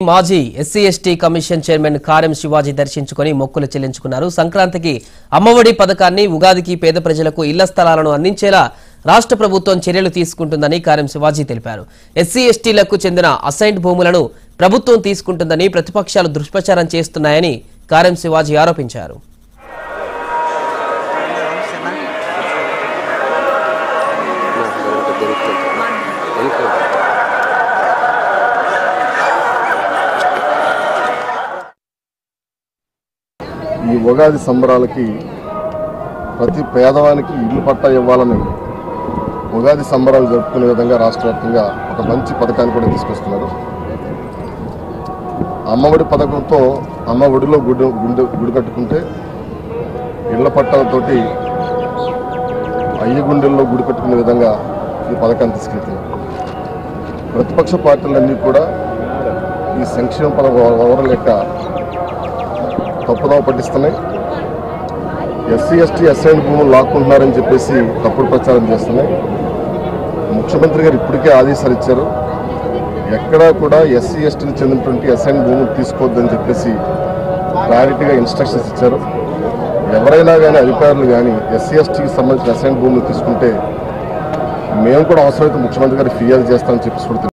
మాజీ SC ST commission chairman Karem Sivaji దర్శించుకొని మొక్కులు చెల్లించుకున్నారు సంక్రాంతికి అమ్మఒడి పథకాన్ని ఉగాదికి పేద ప్రజలకు ఇళ్ల స్థలాలను అందించేలా రాష్ట్ర ప్రభుత్వం చర్యలు తీసుకుంటుందని కారెం శివాజీ తెలిపారు ఎస్సీ ఎస్టీలకు చెందిన అసైన్డ్ భూములను ప్రభుత్వం తీసుకుంటుందని ప్రతిపక్షాలు దుష్ప్రచారం చేస్తున్నాయని కారెం శివాజీ ఆరోపించారు ఈ ఉగాది సంబరాలకి ప్రతి పేదవానికి ఇల్లు పట్టా ఇవ్వాలని ఉగాది సంబరాలు జరుపుకునే విధంగా రాష్ట్ర వ్యాప్తంగా ఒక మంచి పథకాన్ని కూడా తీసుకొస్తున్నారు అమ్మఒడి పథకంతో అమ్మ ఒడిలో గుడి గుండె గుడి కట్టుకుంటే ఇళ్ల పట్టాలతోటి అయ్య గుండెల్లో గుడి కట్టుకునే విధంగా ఈ పథకాన్ని తీసుకెళ్తున్నారు ప్రతిపక్ష పార్టీలన్నీ కూడా ఈ సంక్షేమ పథకం ఓవరాల్ యొక్క తప్పుదోవ పట్టిస్తున్నాయి ఎస్సీ ఎస్టీ ఎస్ఐన్ భూములు లాక్కుంటున్నారని చెప్పేసి తప్పుడు ప్రచారం చేస్తున్నాయి ముఖ్యమంత్రి గారు ఇప్పటికే ఆదేశాలు ఇచ్చారు ఎక్కడా కూడా ఎస్సీ ఎస్టీకి చెందినటువంటి ఎస్ఐన్ భూములు తీసుకోవద్దని చెప్పేసి క్లారిటీగా ఇన్స్ట్రక్షన్స్ ఇచ్చారు ఎవరైనా కానీ అధికారులు కానీ ఎస్సీ ఎస్టీకి సంబంధించిన ఎస్ఐన్ భూములు తీసుకుంటే మేము కూడా అవసరమైతే ముఖ్యమంత్రి గారికి ఫిర్యాదు చేస్తామని చెప్పేసి కూడా